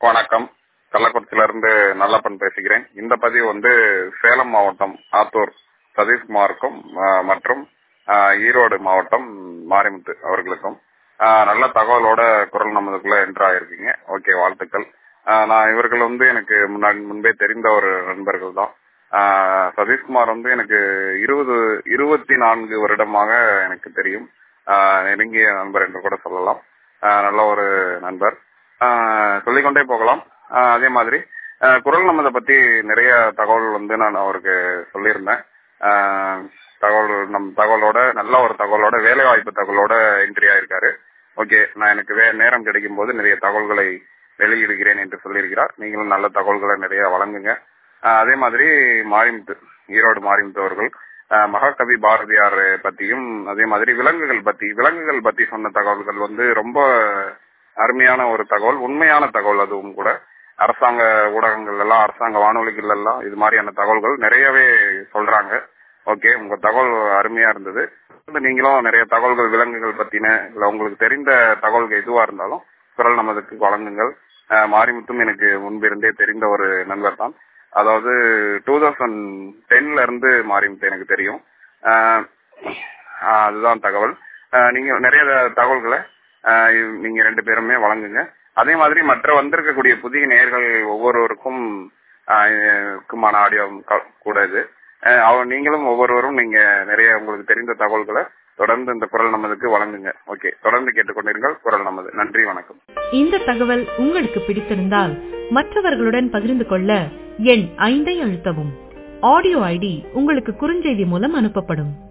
வணக்கம் கள்ளக்குறிச்சியில இருந்து நல்லப்பன் பேசுகிறேன் இந்த பதிவு வந்து சேலம் மாவட்டம் ஆத்தூர் சதீஷ்குமாருக்கும் ஆஹ், மற்றும் ஆஹ், ஈரோடு மாவட்டம் மாரிமுத்து அவர்களுக்கும் ஆஹ், நல்ல தகவலோட குரல் நமதுக்குள்ள என்ட்ரு ஆயிருக்கீங்க ஓகே வாழ்த்துக்கள் ஆஹ், நான் இவர்கள் வந்து எனக்கு முன்னாடி முன்பே தெரிந்த ஒரு நண்பர்கள் தான் ஆஹ், சதீஷ்குமார் வந்து எனக்கு இருபது இருபத்தி நான்கு வருடமாக எனக்கு தெரியும் ஆஹ், நெருங்கிய நண்பர் என்று கூட சொல்லலாம் ஆஹ், நல்ல ஒரு நண்பர் ஆஹ், சொல்லிக்கொண்டே போகலாம் ஆஹ், அதே மாதிரி ஆஹ், குரல் நமதை பத்தி நிறைய தகவல் வந்து நான் அவருக்கு சொல்லியிருந்தேன் ஆஹ், தகவல் நம் தகவலோட நல்ல ஒரு தகவலோட வேலை வாய்ப்பு தகவலோட என்ட்ரி ஆயிருக்காரு ஓகே நான் எனக்கு வே நேரம் கிடைக்கும் போது நிறைய தகவல்களை வெளியிடுகிறேன் என்று சொல்லியிருக்கிறார் நீங்களும் நல்ல தகவல்களை நிறைய வழங்குங்க ஆஹ், அதே மாதிரி மாரிமுத்து ஈரோடு மாரிமுத்து அவர்கள் ஆஹ், மகாகவி பாரதியார் பத்தியும் அதே மாதிரி விலங்குகள் பத்தி விலங்குகள் பத்தி சொன்ன தகவல்கள் வந்து ரொம்ப அருமையான ஒரு தகவல் உண்மையான தகவல் அதுவும் கூட அரசாங்க ஊடகங்கள் எல்லாம் அரசாங்க வானொலிகள் எல்லாம் இது மாதிரியான தகவல்கள் நிறையவே சொல்றாங்க ஓகே உங்க தகவல் அருமையா இருந்தது வந்து நீங்களும் நிறைய தகவல்கள் விலங்குகள் பத்தின இல்ல உங்களுக்கு தெரிந்த தகவல்கள் எதுவா இருந்தாலும் குரல் நமதுக்கு வழங்குங்கள் ஆஹ் மாரிமுத்தும் எனக்கு முன்பிருந்தே தெரிந்த ஒரு நண்பர் தான் அதாவது டூ தௌசண்ட் டென்ல இருந்து மாரிமுத்து எனக்கு தெரியும் ஆஹ் ஆஹ் அதுதான் தகவல் ஆஹ் நீங்க நிறைய தகவல்களை ஆஹ் இவ்- நீங்க ரெண்டு பேருமே வழங்குங்க அதே மாதிரி மற்ற வந்திருக்கக்கூடிய புதிய நேயர்கள் ஒவ்வொருவருக்கும் ஆஹ் க்குமான ஆடியோ க- கூட இது ஆஹ் அவ- நீங்களும் ஒவ்வொருவரும் நீங்க நிறைய உங்களுக்கு தெரிந்த தகவல்களை தொடர்ந்து இந்த குரல் நமதுக்கு வழங்குங்க ஓகே தொடர்ந்து கேட்டுக்கொண்டிருங்கள் குரல் நமது நன்றி வணக்கம் இந்த தகவல் உங்களுக்கு பிடித்திருந்தால் மற்றவர்களுடன் பகிர்ந்து கொள்ள எண் ஐந்தை அழுத்தவும் ஆடியோ ஐடி உங்களுக்கு குறுஞ்செய்தி மூலம் அனுப்பப்படும்